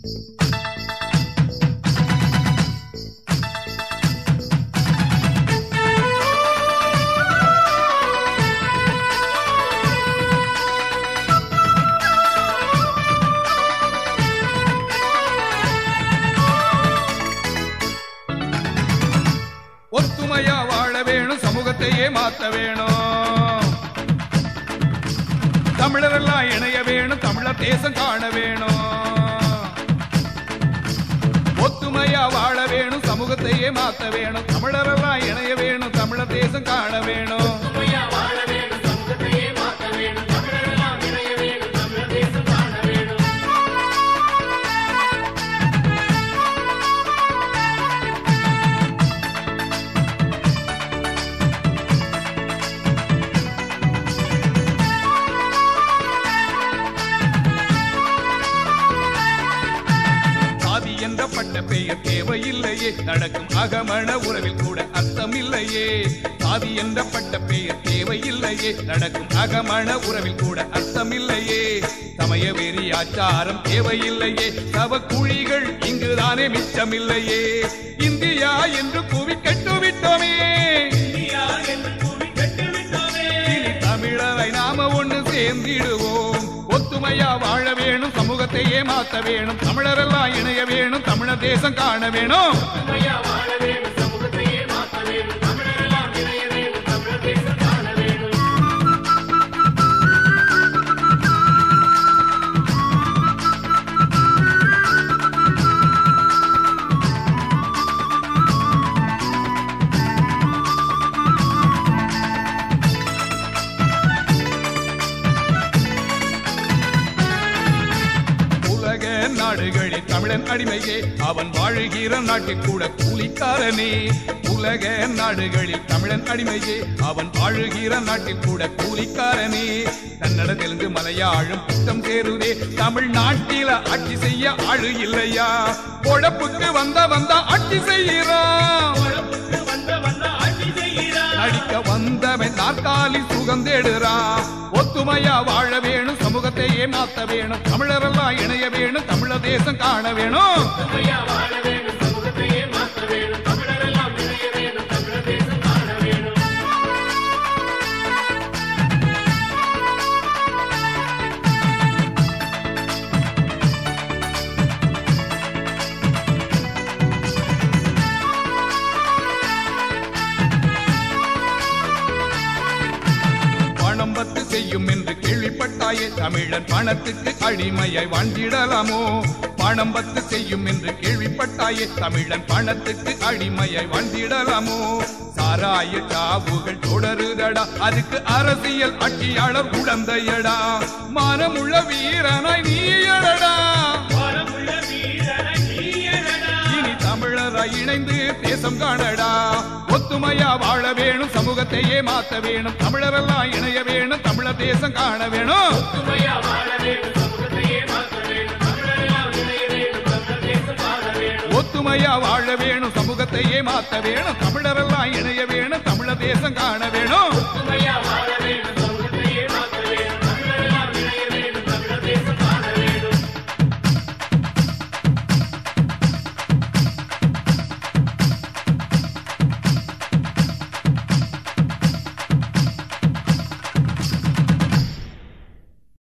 ஒத்துமையா வாழ வேணும் சமூகத்தையே மாத்த வேணும் தமிழரெல்லாம் இணைய வேணும் தமிழர் தேசம் காண வேணும் ஒத்துமையா வாழ வேணும் சமூகத்தையே மாத்த வேணும் தமிழரெல்லாம் இணைய வேணும் தமிழர் தேசம் காண வேணும் சாதி என்ற பட்ட பெயர் தேவையில்லையே நடக்கும் அகமண உறவில் கூட அர்த்தம் இல்லையே சாதி என்ற பட்ட பெயர் தேவையில்லையே நடக்கும் அகமண உறவில் கூட அர்த்தம் இல்லையே சமய வெறி ஆச்சாரம் தேவையில்லையே சவ குழிகள் இங்குதானே மிச்சமில்லையே இந்தியா என்று கூவி கட்டுவிட்டோமே இனி தமிழரை நாம ஒண்ணு சேர்ந்திடுவோம் ஒத்துமையா வாழ வேணும் சமூகத்தையே மாத்த வேணும் தமிழரெல்லாம் இணைய வேணும் தமிழர் தேசம் காண வேணும் உலக நாடுகளில் தமிழன் அடிமையே அவன் வாழுகிற நாட்டில் கூட கூலிக்காரனே உலக நாடுகளில் தமிழன் அடிமையே அவன் வாழுகிற நாட்டில் கூட கூலிக்காரனே கன்னட தெலுங்கு மலையாளம் புத்தம் சேருதே தமிழ்நாட்டில ஆட்சி செய்ய ஆளு இல்லையா பொழப்புக்கு வந்த வந்த ஆட்சி செய்கிறான் நடிக்க வந்தவன் நாற்காலி சுகம் தேடுறான் ஒத்துமையா வாழ வேணும் சமூகத்தையே மாத்த வேணும் தமிழரெல்லாம் இணைய வேணும் தமிழர் தேசம் காண வேணும் பணம் பத்து செய்யும் என்று கேள்விப்பட்டாயே தமிழன் பணத்துக்கு அடிமையாய் வாழ்ந்திடலாமோ பணம் பத்து செய்யும் என்று கேள்விப்பட்டாயே தமிழன் பணத்துக்கு அடிமையாய் வாழ்ந்திடலாமோ சாராய சாவுகள் தொடருதடா அதுக்கு அரசியல் ஆட்சியாளர் உடந்தையடா மானமுள்ள வீரனாய் நீயடடா இனி தமிழராய் இணைந்து தேசம் காணடா ஒத்துமையா வாழ வேணும் சமூகத்தையே மாத்த வேணும் தமிழரெல்லாம் இணைய வேணும் தமிழர் தேசம் காண வேணும் ஒத்துமையா வாழ வேணும் சமூகத்தையே மாத்த வேணும் தமிழரெல்லாம் இணைய வேணும் தமிழர் தேசம் காண வேணும் வாழ